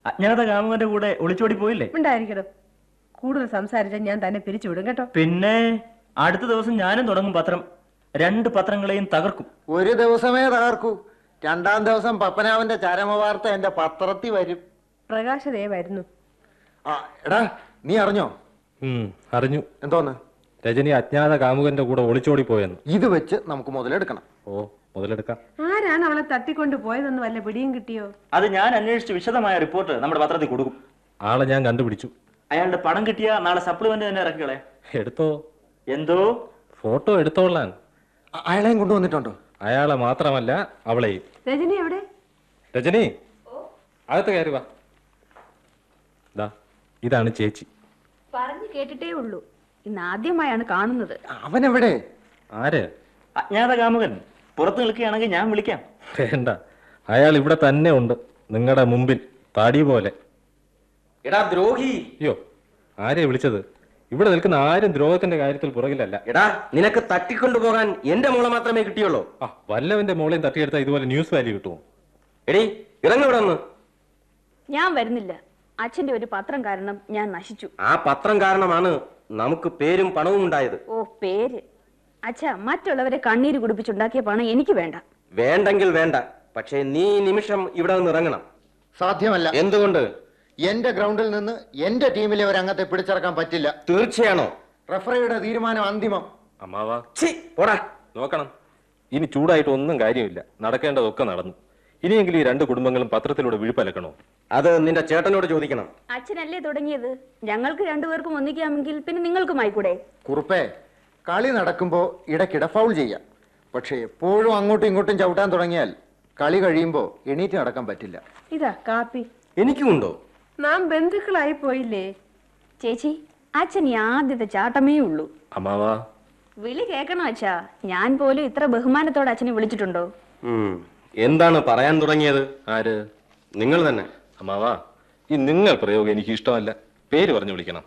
അജ്ഞാത കാമുകന്റെ കൂടെ ഒളിച്ചോടി പോയില്ലേ ഉണ്ടായിരിക്കണം കൂടുതൽ സംസാരിച്ചാൽ ഞാൻ തന്നെ പിരിച്ചുവിടും കേട്ടോ പിന്നെ അടുത്ത ദിവസം ഞാനും തുടങ്ങും പത്രം രണ്ട് പത്രങ്ങളെയും തകർക്കും ഒരു ദിവസമേ തകർക്കൂ രണ്ടാം ദിവസം പപ്പനാവന്റെ ചരമവാർത്ത എന്റെ പത്രത്തിൽ വരും പ്രകാശതേ വരുന്നു ആ എടാ നീ അറിഞ്ഞോ ഉം, അറിഞ്ഞു എന്തോന്ന് രജനി അജ്ഞാത കാമുകന്റെ കൂടെ ഒളിച്ചോടി പോയെന്ന് ഇത് വെച്ച് നമുക്ക് മുതലെടുക്കണം ഓ മുതലെടുക്കാം ആരാണ് അവളെ തട്ടിക്കൊണ്ട് പോയതെന്ന് വല്ല പിടിയും കിട്ടിയോ അത് ഞാൻ അന്വേഷിച്ച് വിശദമായ റിപ്പോർട്ട് നമ്മുടെ പത്രത്തിൽ കൊടുക്കും ആളെ ഞാൻ കണ്ടുപിടിച്ചു അയാളുടെ പണം കിട്ടിയ നാളെ സപ്ലിമെന്റ് തന്നെ ഇറക്കികളെ എടുത്തോ എന്തോ ഫോട്ടോ എടുത്തോളാൻ അ- അയാളെയും കൊണ്ടുവന്നിട്ടുണ്ടോ അയാളെ മാത്രമല്ല അവളെയും രജനി എവിടെ രജനി അകത്ത് കയറി വാ ദാ ഇതാണ് ചേച്ചി പറഞ്ഞു കേട്ടിട്ടേ ഉള്ളൂ ഇന്ന് ആദ്യമായാണ് കാണുന്നത് അവനെവിടെ ആര് അജ്ഞാത കാമുകൻ പുറത്ത് നിൽക്കുകയാണെങ്കിൽ ഞാൻ വിളിക്കാം വേണ്ട അയാൾ ഇവിടെ തന്നെ ഉണ്ട് നിങ്ങളുടെ മുമ്പിൽ താടി പോലെ എടാ ദ്രോഹി അയ്യോ ആരെയാ വിളിച്ചത് ഇവിടെ നിൽക്കുന്ന ആരും ദ്രോഹത്തിന്റെ കാര്യത്തിൽ പുറകിലല്ല എടാ നിനക്ക് തട്ടിക്കൊണ്ടുപോകാൻ എന്റെ മോളെ മാത്രമേ കിട്ടിയുള്ളൂ ആ വല്ലവന്റെ മോളെയും തട്ടിയെടുത്താൽ ഇതുപോലെ ന്യൂസ് വാല്യൂ കിട്ടുമോ എടി ഇറങ്ങിവിടെ ഒന്ന് ഞാൻ വരുന്നില്ല അച്ഛന്റെ ഒരു പത്രം കാരണം ഞാൻ നശിച്ചു ആ പത്രം കാരണമാണ് നമുക്ക് പേരും പണവും ഉണ്ടായത് ഓ പേര് അച്ഛ മറ്റുള്ളവരെ കണ്ണീര് കുടിപ്പിച്ചുണ്ടാക്കിയ പണം എനിക്ക് വേണ്ട വേണ്ടെങ്കിൽ വേണ്ട പക്ഷേ നീ ഈ നിമിഷം ഇവിടെ നിന്ന് ഇറങ്ങണം സാധ്യമല്ല എന്തുകൊണ്ട് എന്റെ ഗ്രൗണ്ടിൽ നിന്ന് എന്റെ ടീമിലെ ഒരു അംഗത്തെ പിടിച്ചിറക്കാൻ പറ്റില്ല തീർച്ചയാണോ റഫറിയുടെ തീരുമാനം അന്തിമം അമ്മാവാ ഛീ, പോടാ നോക്കണം ഇനി ചൂടായിട്ട് ഒന്നും കാര്യമില്ല നടക്കേണ്ടതൊക്കെ നടന്നു ഇനിയെങ്കിലും ഈ രണ്ട് കുടുംബങ്ങളും പത്രത്തിലൂടെ വിഴുപ്പലക്കണോ അത് നിന്റെ ചേട്ടനോട് ചോദിക്കണം അച്ഛനല്ലേ തുടങ്ങിയത് ഞങ്ങൾക്ക് രണ്ടുപേർക്കും ഒന്നിക്കാമെങ്കിൽ പിന്നെ നിങ്ങൾക്കും ആയിക്കൂടെ കുറുപ്പേ കളി നടക്കുമ്പോൾ ഇടയ്ക്കിടെ ഫൗൾ ചെയ്യാം പക്ഷേ എപ്പോഴും അങ്ങോട്ടും ഇങ്ങോട്ടും ചവിട്ടാൻ തുടങ്ങിയാൽ കളി കഴിയുമ്പോൾ എണീറ്റ് നടക്കാൻ പറ്റില്ല ഇതാ കാപ്പി എനിക്കും ഉണ്ടോ നാം ബന്ധുക്കളായി പോയില്ലേ ചേച്ചി അച്ഛൻ ഈ ആദ്യത്തെ ചാട്ടമേ ഉള്ളൂ അമ്മാവാ വിളി കേൾക്കണോ അച്ഛാ ഞാൻ പോലും ഇത്ര ബഹുമാനത്തോടെ അച്ഛനെ വിളിച്ചിട്ടുണ്ടോ ഉം, എന്താണ് പറയാൻ തുടങ്ങിയത് ആര് നിങ്ങൾ തന്നെ അമ്മാവാ ഈ നിങ്ങൾ പ്രയോഗം എനിക്ക് ഇഷ്ടമല്ല പേര് പറഞ്ഞു വിളിക്കണം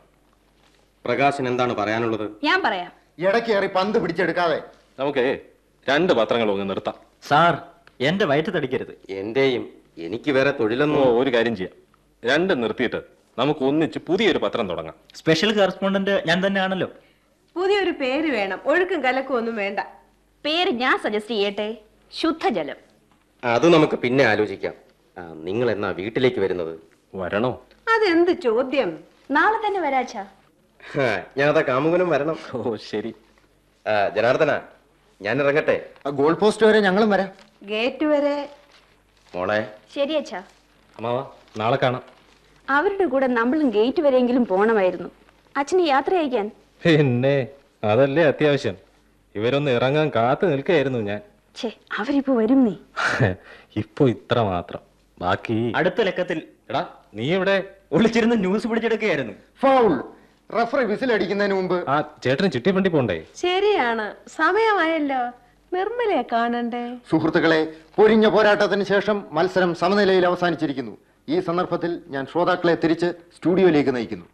പ്രകാശൻ എന്താണ് പറയാനുള്ളത് ഞാൻ പറയാം ഇടയ്ക്ക് കയറി പന്ത് പിടിച്ചെടുക്കാതെ നമുക്കേ രണ്ട് പത്രങ്ങൾ ഒന്ന് നിർത്താം സാർ എന്റെ വയറ്റ് തടിക്കരുത് എന്റെയും എനിക്ക് വേറെ ഓ തൊഴിലൊന്നും ഒരു കാര്യം ചെയ്യാം രണ്ടും നിർത്തിയിട്ട് നമുക്ക് ഒന്നിച്ച് പുതിയൊരു പത്രം തുടങ്ങാം സ്പെഷ്യൽ കറസ്പോണ്ടന്റ് ഞാൻ തന്നെയാണല്ലോ പുതിയൊരു പേര് വേണം ഒഴുക്കും കലക്കും ഒന്നും വേണ്ട പേര് ഞാൻ സജസ്റ്റ് ചെയ്യട്ടെ ശുദ്ധജലം അത് നമുക്ക് പിന്നെ ആലോചിക്കാം ആ, നിങ്ങൾ എന്നാ വീട്ടിലേക്ക് വരുന്നത് വരണോ അതെന്ത് ചോദ്യം നാളെ തന്നെ വരാച്ചാ ഹാ, ഞാൻ അതാ കാമുകനും വരണം ഓ ശരി ആ, ജനാർദ്ദന ഞാൻ ഇറങ്ങട്ടെ ആ ഗോൾ പോസ്റ്റ് വരെ ഞങ്ങളും വരാം ഗേറ്റ് വരെ മോളെ ശരി അച്ഛാ അമ്മാവാ നാളെ കാണാം അവരുടെ കൂടെ നമ്മളും ഗേറ്റ് വരെയെങ്കിലും പോകണമായിരുന്നു അച്ഛന് യാത്ര അയക്കാൻ പിന്നെ അതല്ലേ അത്യാവശ്യം ഇവരൊന്ന് ഇറങ്ങാൻ കാത്തു നിൽക്കുകയായിരുന്നു ഞാൻ ഛേ അവരിപ്പോ വരും നീ ഇപ്പൊ ഇത്ര മാത്രം ബാക്കി അടുത്ത ലക്കത്തിൽ എടാ നീ ഇവിടെ ഒളിച്ചിരുന്ന് ന്യൂസ് പിടിച്ചെടുക്കുകയായിരുന്നു ഫൗൾ റഫറി വിസിലടിക്കുന്നതിന് മുമ്പ് ആ ചേട്ടന് ചിട്ടിപ്പണ്ടി പോണ്ടേ ശരിയാണ് സമയമായല്ലോ നിർമ്മലയെ കാണണ്ടേ സുഹൃത്തുക്കളെ പൊരിഞ്ഞ പോരാട്ടത്തിന് ശേഷം മത്സരം സമനിലയിൽ അവസാനിച്ചിരിക്കുന്നു ഈ സന്ദർഭത്തിൽ ഞാൻ ശ്രോതാക്കളെ തിരിച്ച് സ്റ്റുഡിയോയിലേക്ക് നയിക്കുന്നു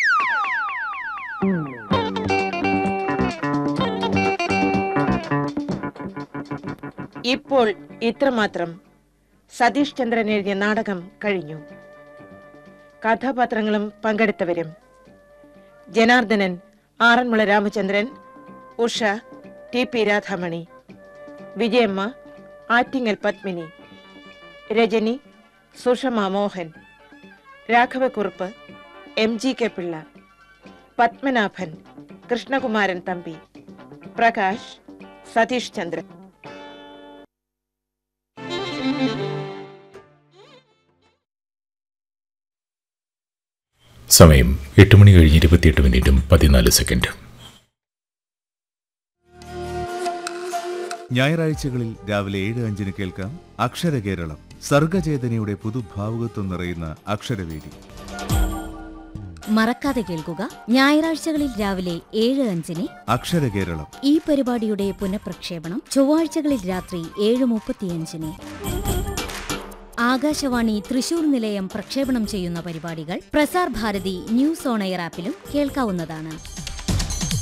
ഇപ്പോൾ ഇത്രമാത്രം സതീഷ് ചന്ദ്രൻ എഴുതിയ നാടകം കഴിഞ്ഞു കഥാപാത്രങ്ങളും പങ്കെടുത്തവരും Janardhanan Aranmula Ramachandran Usha T P Radhamani Vijayamma Attingal Padmini Rajani Sushama Mohan Raghavakurup M G K Pillai Padmanabhan Krishnakumaran Thampi Prakash Satheesh Chandran സമയം എട്ട് മണി കഴിഞ്ഞ് ഇരുപത്തിയെട്ട് മിനിറ്റും പതിനാല് സെക്കൻഡ് ഞായറാഴ്ചകളിൽ രാവിലെ ഏഴ് അഞ്ചിന് കേൾക്കാം അക്ഷരകേരളം സർഗചേതനയുടെ പുതുഭാവുകത്വം നിറയുന്ന അക്ഷരവേദി മറക്കാതെ കേൾക്കുക ഞായറാഴ്ചകളിൽ രാവിലെ ഏഴ് അഞ്ചിന് അക്ഷരകേരളം ഈ പരിപാടിയുടെ പുനഃപ്രക്ഷേപണം ചൊവ്വാഴ്ചകളിൽ രാത്രി ഏഴ് മുപ്പത്തിയഞ്ചിന് ആകാശവാണി തൃശൂർ നിലയം പ്രക്ഷേപണം ചെയ്യുന്ന പരിപാടികൾ Prasar Bharati news on air ആപ്പിലും കേൾക്കാവുന്നതാണ്